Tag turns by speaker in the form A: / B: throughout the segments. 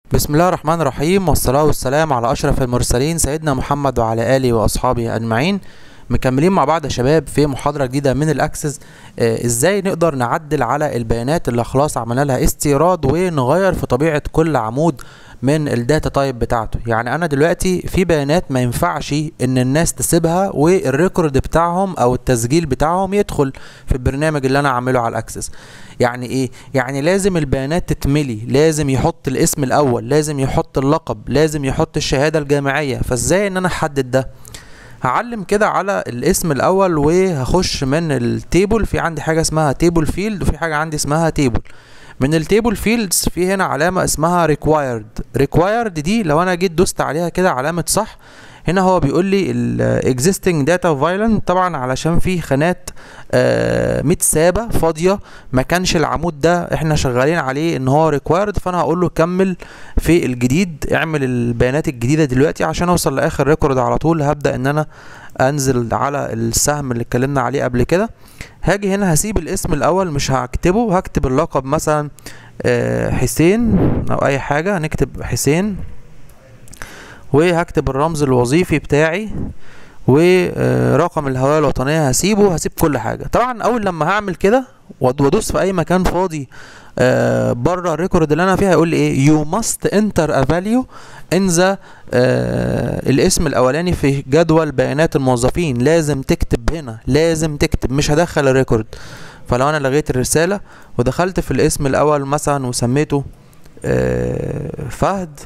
A: بسم الله الرحمن الرحيم والصلاة والسلام على أشرف المرسلين سيدنا محمد وعلى آله وأصحابه أجمعين مكملين مع بعض يا شباب في محاضرة جديدة من الأكسس آه إزاي نقدر نعدل على البيانات اللي خلاص عملنا لها استيراد ونغير في طبيعة كل عمود من الداتا تايب بتاعته يعني انا دلوقتي في بيانات ما ينفعش ان الناس تسيبها والريكورد بتاعهم او التسجيل بتاعهم يدخل في البرنامج اللي انا عامله على الاكسس يعني ايه يعني لازم البيانات تتملي لازم يحط الاسم الاول لازم يحط اللقب لازم يحط الشهادة الجامعية فازاي ان انا احدد ده هعلم كده على الاسم الاول وهخش من التيبل في عندي حاجة اسمها تيبل فيلد وفي حاجة عندي اسمها تيبل من التيبل فيلدز في هنا علامة اسمها required required دي لو انا جيت دوست عليها كده علامة صح هنا هو بيقول لي ال existing data violent طبعا علشان في خانات آه متسابة فاضية ما كانش العمود ده احنا شغالين عليه ان هو required فانا هقول له كمل في الجديد اعمل البيانات الجديدة دلوقتي عشان اوصل لاخر ريكورد على طول هبدأ ان انا انزل على السهم اللي اتكلمنا عليه قبل كده هاجي هنا هسيب الاسم الاول مش هكتبه هكتب اللقب مثلا حسين او اي حاجة هنكتب حسين وهكتب الرمز الوظيفي بتاعي ورقم الهوية الوطنية هسيبه هسيب كل حاجة طبعا اول لما هعمل كده وادوس في اي مكان فاضي آه بره الريكورد اللي انا فيها هيقول لي ايه you must enter a value in the آه الاسم الاولاني في جدول بيانات الموظفين لازم تكتب هنا لازم تكتب مش هدخل الريكورد فلو انا لغيت الرسالة ودخلت في الاسم الاول مثلا وسميته آه فهد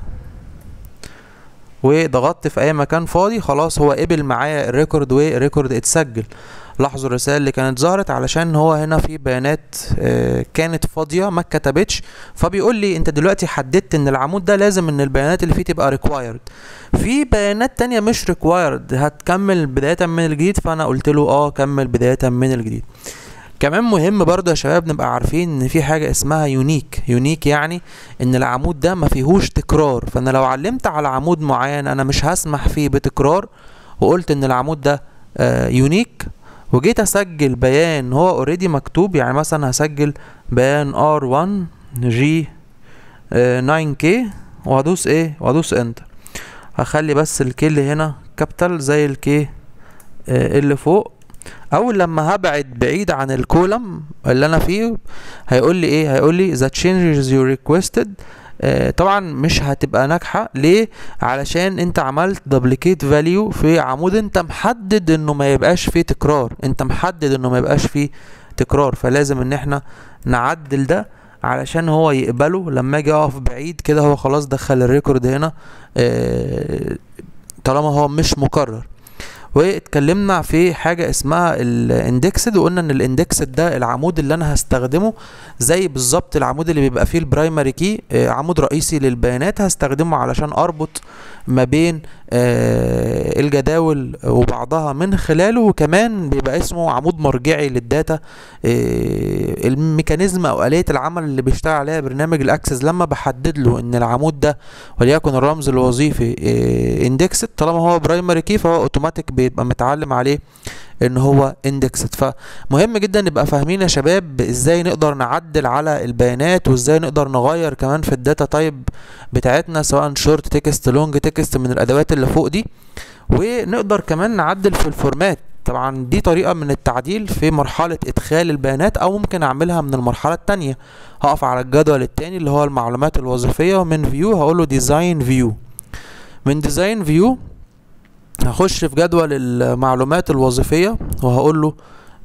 A: وضغطت في اي مكان فاضي خلاص هو قبل معايا الريكورد والريكورد اتسجل لاحظوا الرسالة اللي كانت ظهرت علشان هو هنا في بيانات آه كانت فاضية ما اتكتبتش فبيقول لي انت دلوقتي حددت ان العمود ده لازم ان البيانات اللي فيه تبقى required في بيانات تانية مش required هتكمل بداية من الجديد فانا قلت له اه كمل بداية من الجديد كمان مهم برضو يا شباب نبقى عارفين ان في حاجة اسمها يونيك يونيك يعني ان العمود ده ما فيهوش تكرار فانا لو علمت على عمود معين انا مش هسمح فيه بتكرار وقلت ان العمود ده آه يونيك وجيت اسجل بيان هو اوريدي مكتوب يعني مثلا هسجل بيان R1 G 9K وهدوس ايه وهدوس انتر هخلي بس الكي اللي هنا كابيتال زي الكي اللي فوق اول لما هبعد بعيد عن الكولم اللي انا فيه هيقول لي ايه هيقول لي the changes you requested آه طبعا مش هتبقى ناجحه ليه علشان انت عملت دبليكيت فاليو في عمود انت محدد انه ما يبقاش فيه تكرار انت محدد انه ما يبقاش فيه تكرار فلازم ان احنا نعدل ده علشان هو يقبله لما اجي اقف بعيد كده هو خلاص دخل الريكورد هنا آه طالما هو مش مكرر واتكلمنا في حاجة اسمها الاندكسد وقلنا ان الاندكسد ده العمود اللي انا هستخدمه زي بالظبط العمود اللي بيبقى فيه البرايمري كي عمود رئيسي للبيانات هستخدمه علشان اربط ما بين آه الجداول وبعضها من خلاله وكمان بيبقى اسمه عمود مرجعي للداتا آه الميكانيزم او آلية العمل اللي بيشتغل عليها برنامج الاكسس لما بحدد له ان العمود ده وليكن الرمز الوظيفي آه اندكسد طالما هو برايمري كي فهو اوتوماتيك بيبقى متعلم عليه ان هو اندكسد فمهم جدا نبقى فاهمين يا شباب ازاي نقدر نعدل على البيانات وازاي نقدر نغير كمان في الداتا تايب بتاعتنا سواء شورت تكست لونج تكست من الادوات اللي فوق دي ونقدر كمان نعدل في الفورمات طبعا دي طريقة من التعديل في مرحلة ادخال البيانات او ممكن اعملها من المرحلة التانية هقف على الجدول التاني اللي هو المعلومات الوظيفية ومن فيو هقول له ديزاين فيو من ديزاين فيو هخش في جدول المعلومات الوظيفية وهقول له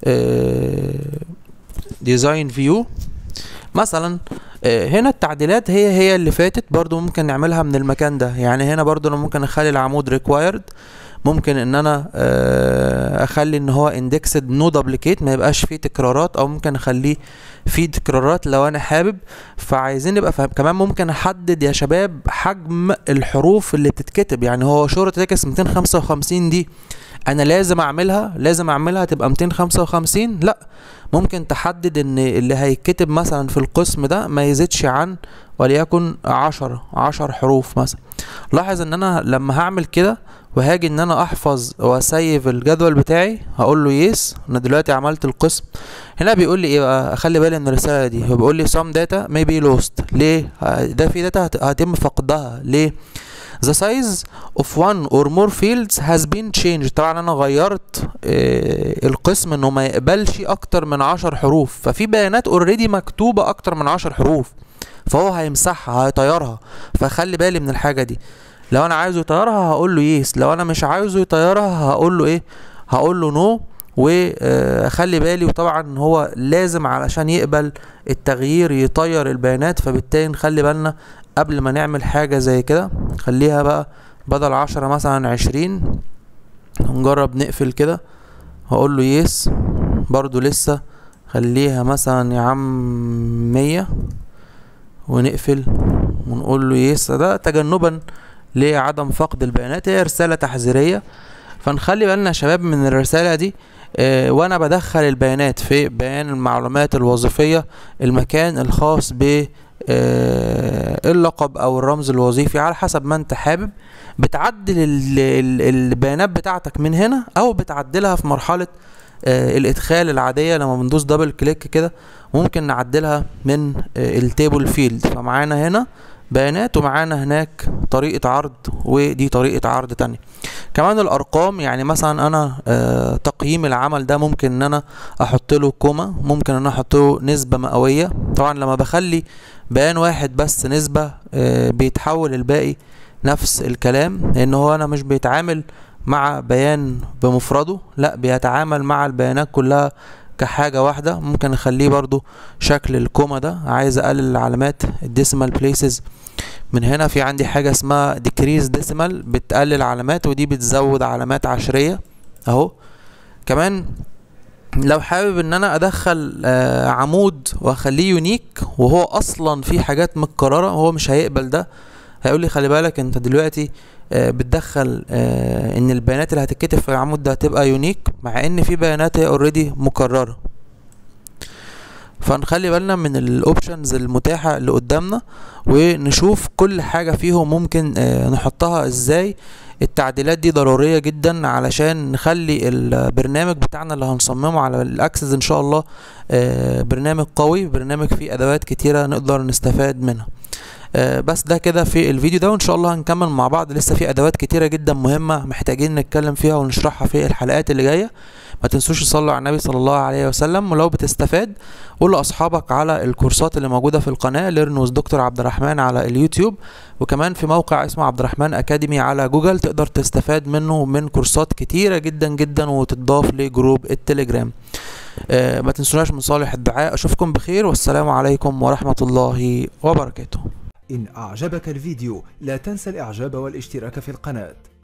A: ديزاين فيو مثلا هنا التعديلات هي هي اللي فاتت برضو ممكن نعملها من المكان ده يعني هنا برضو انا ممكن اخلي العمود ريكوايرد ممكن ان انا اخلي ان هو اندكسد نو دبليكيت ما يبقاش فيه تكرارات او ممكن اخليه فيه تكرارات لو انا حابب فعايزين نبقى فاهم كمان ممكن احدد يا شباب حجم الحروف اللي بتتكتب يعني هو شورت تكست 255 دي انا لازم اعملها لازم اعملها تبقى 255 لا ممكن تحدد ان اللي هيتكتب مثلا في القسم ده ما يزيدش عن وليكن عشرة عشر حروف مثلا لاحظ ان انا لما هعمل كده وهاجي ان انا احفظ واسيف الجدول بتاعي هقول له يس انا دلوقتي عملت القسم هنا بيقول لي ايه بقى اخلي بالي من الرساله دي هو بيقول لي some data may be lost ليه ده في داتا هتم فقدها ليه The size of one or more fields has been changed طبعا انا غيرت آه القسم انه ما يقبلش اكتر من عشر حروف ففي بيانات اوريدي مكتوبة اكتر من عشر حروف فهو هيمسحها هيطيرها فخلي بالي من الحاجة دي لو انا عايزه يطيرها هقول له يس لو انا مش عايزه يطيرها هقول له ايه هقول له نو واخلي بالي وطبعا هو لازم علشان يقبل التغيير يطير البيانات فبالتالي نخلي بالنا قبل ما نعمل حاجة زي كده خليها بقى بدل عشرة مثلا عشرين نجرب نقفل كده هقول له يس برضو لسه خليها مثلا يا عم مية ونقفل ونقول له يس ده تجنبا لعدم فقد البيانات هي رسالة تحذيرية فنخلي بالنا يا شباب من الرسالة دي اه وانا بدخل البيانات في بيان المعلومات الوظيفية المكان الخاص ب اه اللقب او الرمز الوظيفي على حسب ما انت حابب بتعدل البيانات بتاعتك من هنا او بتعدلها في مرحلة اه الادخال العادية لما بندوس دبل كليك كده ممكن نعدلها من التيبل فيلد فمعانا هنا بيانات ومعانا هناك طريقة عرض ودي طريقة عرض تانية كمان الارقام يعني مثلا انا آه تقييم العمل ده ممكن ان انا احط له كوما ممكن ان انا احط له نسبة مئوية طبعا لما بخلي بيان واحد بس نسبة آه بيتحول الباقي نفس الكلام لان هو انا مش بيتعامل مع بيان بمفرده لا بيتعامل مع البيانات كلها كحاجة واحدة ممكن اخليه برضو شكل الكوما ده عايز اقلل العلامات الديسيمال بليسز من هنا في عندي حاجة اسمها decrease decimal بتقلل علامات ودي بتزود علامات عشرية اهو كمان لو حابب ان انا ادخل آه عمود واخليه يونيك وهو اصلا في حاجات متكررة هو مش هيقبل ده هيقول لي خلي بالك انت دلوقتي آه بتدخل آه ان البيانات اللي هتتكتب في العمود ده هتبقى يونيك مع ان في بيانات هي اوريدي مكرره فنخلي بالنا من الاوبشنز المتاحة اللي قدامنا ونشوف كل حاجة فيهم ممكن آه نحطها ازاي التعديلات دي ضرورية جدا علشان نخلي البرنامج بتاعنا اللي هنصممه على الاكسس ان شاء الله آه برنامج قوي برنامج فيه ادوات كتيرة نقدر نستفاد منها آه بس ده كده في الفيديو ده وان شاء الله هنكمل مع بعض لسه في ادوات كتيره جدا مهمه محتاجين نتكلم فيها ونشرحها في الحلقات اللي جايه ما تنسوش تصلوا على النبي صلى الله عليه وسلم ولو بتستفاد قول لاصحابك على الكورسات اللي موجوده في القناه ليرنوز دكتور عبد الرحمن على اليوتيوب وكمان في موقع اسمه عبد الرحمن اكاديمي على جوجل تقدر تستفاد منه من كورسات كتيره جدا جدا وتضاف لجروب التليجرام آه ما تنسوناش من صالح الدعاء اشوفكم بخير والسلام عليكم ورحمه الله وبركاته
B: إن أعجبك الفيديو لا تنسى الإعجاب والاشتراك في القناة